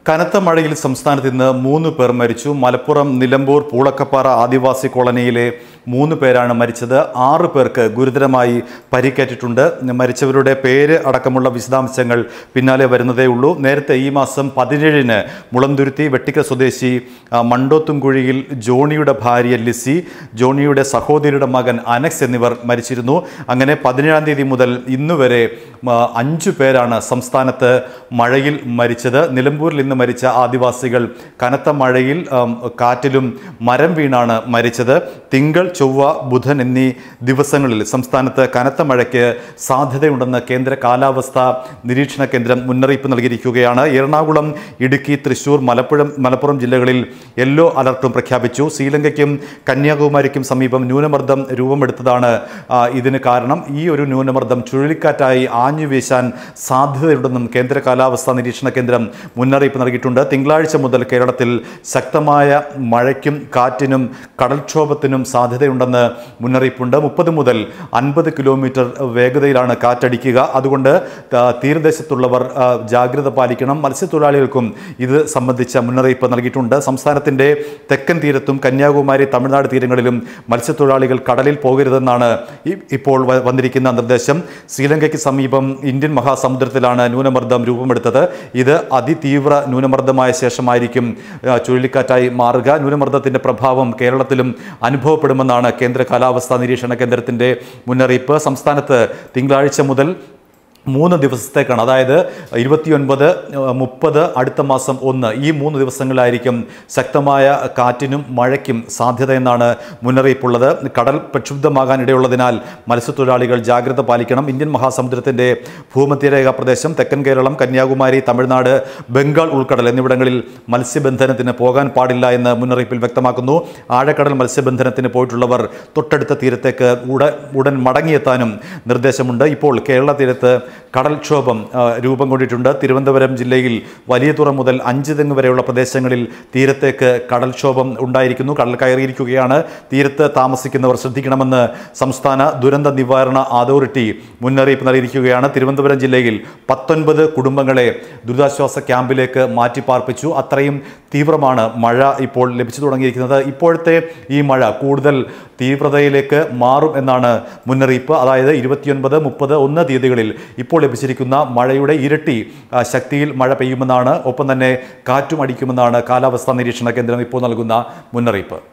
കനത്ത മഴയിൽ സംസ്ഥാനത്ത് ഇന്ന് മൂന്ന് പേർ മരിച്ചു മലപ്പുറം നിലമ്പൂർ പൂളക്കപ്പാറ ആദിവാസി കോളനിയിലെ മൂന്ന് പേരാണ് മരിച്ചത് ആറ് പേർക്ക് ഗുരുതരമായി പരിക്കേറ്റിട്ടുണ്ട് മരിച്ചവരുടെ പേര് അടക്കമുള്ള വിശദാംശങ്ങൾ പിന്നാലെ വരുന്നതേ ഉള്ളൂ നേരത്തെ ഈ മാസം പതിനേഴിന് മുളന്തുരുത്തി വെട്ടിക്കൽ സ്വദേശി ആ, മണ്ടോത്തുംകുഴിയിൽ ജോണിയുടെ ഭാര്യ ലിസി ജോണിയുടെ സഹോദരിയുടെ മകൻ അനക്സ് എന്നിവർ മരിച്ചിരുന്നു അങ്ങനെ പതിനേഴാം തീയതി മുതൽ ഇന്ന് വരെ ആ, അഞ്ചു പേരാണ് സംസ്ഥാനത്ത് മഴയിൽ മരിച്ചത് നിലമ്പൂരിൽ ഇന്ന് മരിച്ച ആദിവാസികൾ കനത്ത മഴയിൽ ആം, കാറ്റിലും മരം വീണാണ് മരിച്ചത് തിങ്കൾ ചൊവ്വ ബുധൻ എന്നീ ദിവസങ്ങളിൽ സംസ്ഥാനത്ത് കനത്ത മഴയ്ക്ക് സാധ്യതയുണ്ടെന്ന് കേന്ദ്ര കാലാവസ്ഥാ നിരീക്ഷണ കേന്ദ്രം മുന്നറിയിപ്പ് നൽകിയിരിക്കുകയാണ് എറണാകുളം ഇടുക്കി തൃശൂർ മലപ്പുറം മലപ്പുറം ജില്ലകളിൽ യെല്ലോ അലർട്ടും പ്രഖ്യാപിച്ചു ശ്രീലങ്കയ്ക്കും കന്യാകുമാരിക്കും സമീപം ന്യൂനമർദ്ദം രൂപമെടുത്തതാണ് ആ, ഇതിന് കാരണം ഈ ഒരു ന്യൂനമർദ്ദം ചുഴലിക്കാറ്റായി ആഞ്ഞു വീശാൻ സാധ്യതയുണ്ടെന്നും കേന്ദ്ര കാലാവസ്ഥാ നിരീക്ഷണ കേന്ദ്രം മുന്നറിയിപ്പ് നൽകിയിട്ടുണ്ട് തിങ്കളാഴ്ച മുതൽ കേരളത്തിൽ ശക്തമായ മഴയ്ക്കും കാറ്റിനും കടൽക്ഷോഭത്തിനും സാധ്യതയുണ്ടെന്ന് മുന്നറിയിപ്പുണ്ട് മുപ്പത് മുതൽ അൻപത് കിലോമീറ്റർ വേഗതയിലാണ് കാറ്റടിക്കുക അതുകൊണ്ട് ആ, തീരദേശത്തുള്ളവർ ആ, ജാഗ്രത പാലിക്കണം മത്സ്യത്തൊഴിലാളികൾക്കും ഇത് സംബന്ധിച്ച മുന്നറിയിപ്പ് നൽകിയിട്ടുണ്ട് സംസ്ഥാനത്തിൻ്റെ തെക്കൻ തീരത്തും കന്യാകുമാരി തമിഴ്നാട് തീരങ്ങളിലും മത്സ്യത്തൊഴിലാളികൾ കടലിൽ പോകരുതെന്നാണ് ഈ- ഇപ്പോൾ വ- വന്നിരിക്കുന്ന നിർദ്ദേശം ശ്രീലങ്കയ്ക്ക് സമീപം ഇന്ത്യൻ മഹാസമുദ്രത്തിലാണ് ന്യൂനമർദ്ദം രൂപമെടുത്തത് ഇത് അതിതീവ്ര ന്യൂനമർദ്ദമായ ശേഷമായിരിക്കും ആ, ചുഴലിക്കാറ്റായി മാറുക ന്യൂനമർദ്ദത്തിൻ്റെ പ്രഭാവം കേരളത്തിലും അനുഭവപ്പെടുമെന്നാണ് കേന്ദ്ര കാലാവസ്ഥാ നിരീക്ഷണ കേന്ദ്രത്തിൻ്റെ മുന്നറിയിപ്പ് സംസ്ഥാനത്ത് തിങ്കളാഴ്ച മുതൽ മൂന്ന് ദിവസത്തേക്കാണ് അതായത് ഇരുപത്തിയൊൻപത് മുപ്പത് അടുത്ത മാസം ഒന്ന് ഈ മൂന്ന് ദിവസങ്ങളിലായിരിക്കും ശക്തമായ കാറ്റിനും മഴയ്ക്കും സാധ്യത എന്നാണ് മുന്നറിയിപ്പുള്ളത് കടൽ പ്രക്ഷുബ്ധമാകാൻ ഇടയുള്ളതിനാൽ മത്സ്യത്തൊഴിലാളികൾ ജാഗ്രത പാലിക്കണം ഇന്ത്യൻ മഹാസമുദ്രത്തിൻ്റെ ഭൂമധ്യരേഖ പ്രദേശം തെക്കൻ കേരളം കന്യാകുമാരി തമിഴ്നാട് ബംഗാൾ ഉൾക്കടൽ എന്നിവിടങ്ങളിൽ മത്സ്യബന്ധനത്തിന് പോകാൻ പാടില്ല എന്ന് മുന്നറിയിപ്പിൽ വ്യക്തമാക്കുന്നു ആഴക്കടൽ മത്സ്യബന്ധനത്തിന് പോയിട്ടുള്ളവർ തൊട്ടടുത്ത തീരത്തേക്ക് ഉട ഉടൻ മടങ്ങിയെത്താനും നിർദ്ദേശമുണ്ട് ഇപ്പോൾ കേരള തീരത്ത് കടൽക്ഷോഭം ആ, രൂപം കൊണ്ടിട്ടുണ്ട് തിരുവനന്തപുരം ജില്ലയിൽ വലിയ തുറ മുതൽ അഞ്ച് തെങ്ങ് വരെയുള്ള പ്രദേശങ്ങളിൽ തീരത്തേക്ക് കടൽക്ഷോഭം ഉണ്ടായിരിക്കുന്നു കടൽ കയറിയിരിക്കുകയാണ് തീരത്ത് താമസിക്കുന്നവർ ശ്രദ്ധിക്കണമെന്ന് സംസ്ഥാന ദുരന്ത നിവാരണ അതോറിറ്റി മുന്നറിയിപ്പ് നൽകിയിരിക്കുകയാണ് തിരുവനന്തപുരം ജില്ലയിൽ പത്തൊൻപത് കുടുംബങ്ങളെ ദുരിതാശ്വാസ ക്യാമ്പിലേക്ക് മാറ്റിപ്പാർപ്പിച്ചു അത്രയും തീവ്രമാണ് മഴ ഇപ്പോൾ ലഭിച്ചു തുടങ്ങിയിരിക്കുന്നത് ഇപ്പോഴത്തെ ഈ മഴ കൂടുതൽ തീവ്രതയിലേക്ക് മാറും എന്നാണ് മുന്നറിയിപ്പ് അതായത് ഇരുപത്തിയൊൻപത് മുപ്പത് ഒന്ന് തീയതികളിൽ ഇപ്പോൾ ലഭിച്ചിരിക്കുന്ന മഴയുടെ ഇരട്ടി ആ, ശക്തിയിൽ മഴ പെയ്യുമെന്നാണ് ഒപ്പം തന്നെ കാറ്റും അടിക്കുമെന്നാണ് കാലാവസ്ഥാ നിരീക്ഷണ കേന്ദ്രം ഇപ്പോൾ നൽകുന്ന മുന്നറിയിപ്പ്